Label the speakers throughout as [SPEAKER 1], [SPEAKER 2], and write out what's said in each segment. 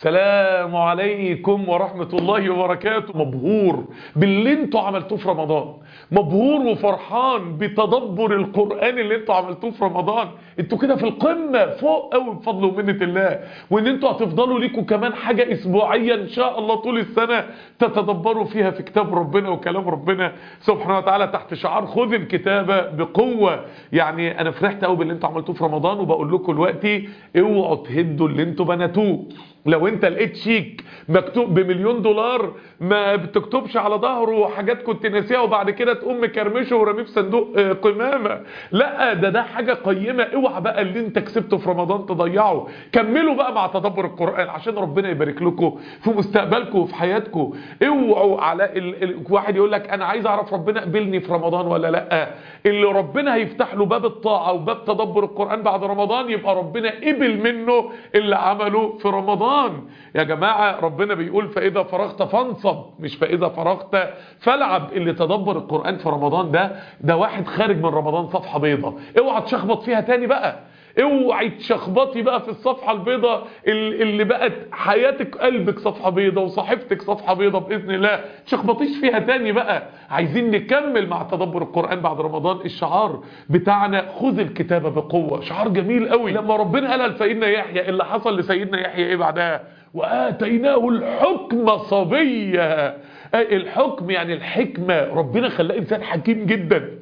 [SPEAKER 1] السلام عليكم ورحمة الله وبركاته مبهور باللي انتوا عملتوه في رمضان مبهور وفرحان بتدبر القرآن اللي انتوا عملتوه في رمضان انتوا كده في القمة فوق قوي بفضل ومنة الله وان انتوا هتفضلوا ليكوا كمان حاجة اسبوعية ان شاء الله طول السنة تتدبروا فيها في كتاب ربنا وكلام ربنا سبحانه وتعالى تحت شعار خذ الكتابة بقوة يعني انا فرحت قوي باللي انتوا عملتوه في رمضان وبقول لكم دلوقتي اوعوا تهدوا اللي انتوا بنتوه لو انت لقيت شيك مكتوب بمليون دولار ما بتكتبش على ظهره حاجات كنت ناسيها وبعد كده تقوم مكرمشه ورميه في صندوق قمامه لا ده ده حاجه قيمه اوعى بقى اللي انت كسبته في رمضان تضيعه كملوا بقى مع تدبر القران عشان ربنا يبارك لكم في مستقبلكم وفي حياتكم اوعوا على ال... ال... واحد يقول لك انا عايز اعرف ربنا قبلني في رمضان ولا لا اللي ربنا هيفتح له باب الطاعه وباب تدبر القران بعد رمضان يبقى ربنا قبل منه اللي عمله في رمضان رمضان يا جماعة ربنا بيقول فإذا فرغت فانصب مش فإذا فرغت فالعب اللي تدبر القرآن في رمضان ده ده واحد خارج من رمضان صفحة بيضة اوعى تشخبط فيها تاني بقى اوعي تشخبطي بقى في الصفحة البيضة اللي بقت حياتك قلبك صفحة بيضة وصحيفتك صفحة بيضة بإذن الله تشخبطيش فيها تاني بقى عايزين نكمل مع تدبر القرآن بعد رمضان الشعار بتاعنا خذ الكتابة بقوة شعار جميل قوي لما ربنا قالها لسيدنا يحيى اللي حصل لسيدنا يحيى ايه بعدها وآتيناه الحكم صبيا الحكم يعني الحكمة ربنا خلاه إنسان حكيم جدا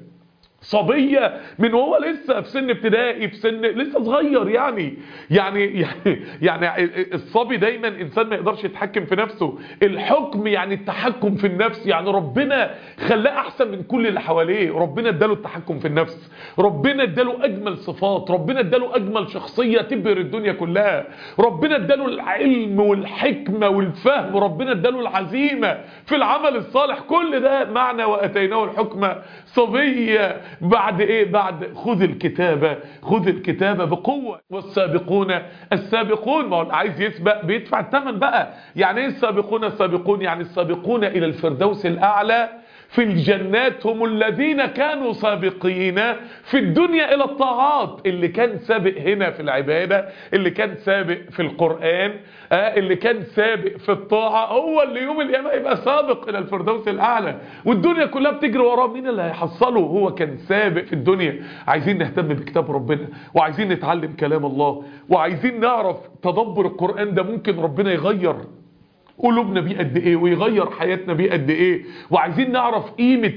[SPEAKER 1] صبية من وهو لسه في سن ابتدائي في سن لسه صغير يعني يعني يعني يعني الصبي دايما انسان ما يقدرش يتحكم في نفسه الحكم يعني التحكم في النفس يعني ربنا خلاه احسن من كل اللي حواليه ربنا اداله التحكم في النفس ربنا اداله اجمل صفات ربنا اداله اجمل شخصية تبهر الدنيا كلها ربنا اداله العلم والحكمة والفهم ربنا اداله العزيمة في العمل الصالح كل ده معنى واتيناه الحكمة صبية بعد ايه بعد خذ الكتابة خذ الكتابة بقوة والسابقون السابقون ما هو عايز يسبق بيدفع الثمن بقى يعني ايه السابقون السابقون يعني السابقون الى الفردوس الاعلى في الجنات هم الذين كانوا سابقين في الدنيا الى الطاعات اللي كان سابق هنا في العبادة اللي كان سابق في القرآن آه اللي كان سابق في الطاعة هو اللي يوم القيامة يبقى سابق الى الفردوس الاعلى والدنيا كلها بتجري وراه مين اللي هيحصله هو كان سابق في الدنيا عايزين نهتم بكتاب ربنا وعايزين نتعلم كلام الله وعايزين نعرف تدبر القرآن ده ممكن ربنا يغير قلوبنا بيه قد ايه ويغير حياتنا بيه قد ايه وعايزين نعرف قيمة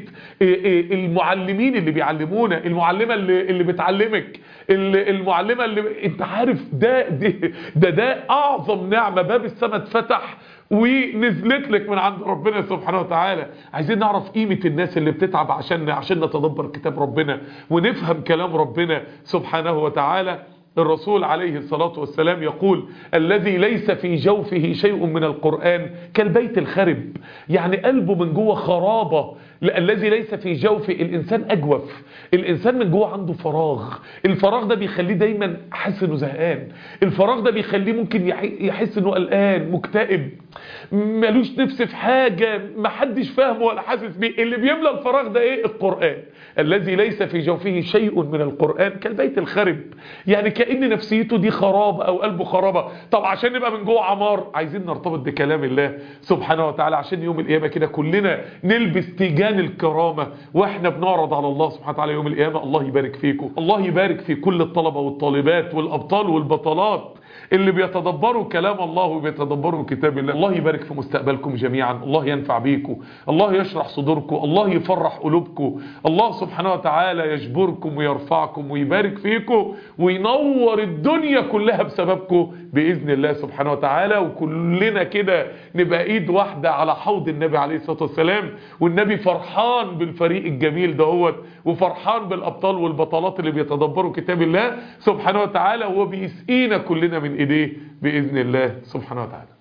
[SPEAKER 1] المعلمين اللي بيعلمونا المعلمة اللي, اللي بتعلمك المعلمة اللي انت عارف ده ده ده, ده اعظم نعمة باب السماء اتفتح ونزلت لك من عند ربنا سبحانه وتعالى عايزين نعرف قيمة الناس اللي بتتعب عشان عشان نتدبر كتاب ربنا ونفهم كلام ربنا سبحانه وتعالى الرسول عليه الصلاة والسلام يقول الذي ليس في جوفه شيء من القرآن كالبيت الخرب يعني قلبه من جوه خرابة الذي ليس في جوفه الإنسان أجوف الإنسان من جوه عنده فراغ الفراغ ده بيخليه دايما حاسس انه زهقان الفراغ ده بيخليه ممكن يحس انه قلقان مكتئب ملوش نفس في حاجة محدش فاهمه ولا حاسس بيه اللي بيملى الفراغ ده ايه القرآن الذي ليس في جوفه شيء من القرآن كالبيت الخرب يعني كأن نفسيته دي خرابة او قلبه خرابة طب عشان نبقى من جوه عمار عايزين نرتبط بكلام الله سبحانه وتعالى عشان يوم القيامة كده كلنا نلبس تيجان الكرامة واحنا بنعرض على الله سبحانه وتعالى يوم القيامة الله يبارك فيكم الله يبارك في كل الطلبة والطالبات والابطال والبطلات اللي بيتدبروا كلام الله وبيتدبروا كتاب الله الله يبارك في مستقبلكم جميعا الله ينفع بيكم الله يشرح صدوركم الله يفرح قلوبكم الله سبحانه وتعالى يجبركم ويرفعكم ويبارك فيكم وينور الدنيا كلها بسببكم بإذن الله سبحانه وتعالى وكلنا كده نبقى ايد واحدة على حوض النبي عليه الصلاة والسلام والنبي فرحان بالفريق الجميل دهوت وفرحان بالأبطال والبطلات اللي بيتدبروا كتاب الله سبحانه وتعالى وهو بيسقينا كلنا من ايديه بإذن الله سبحانه وتعالى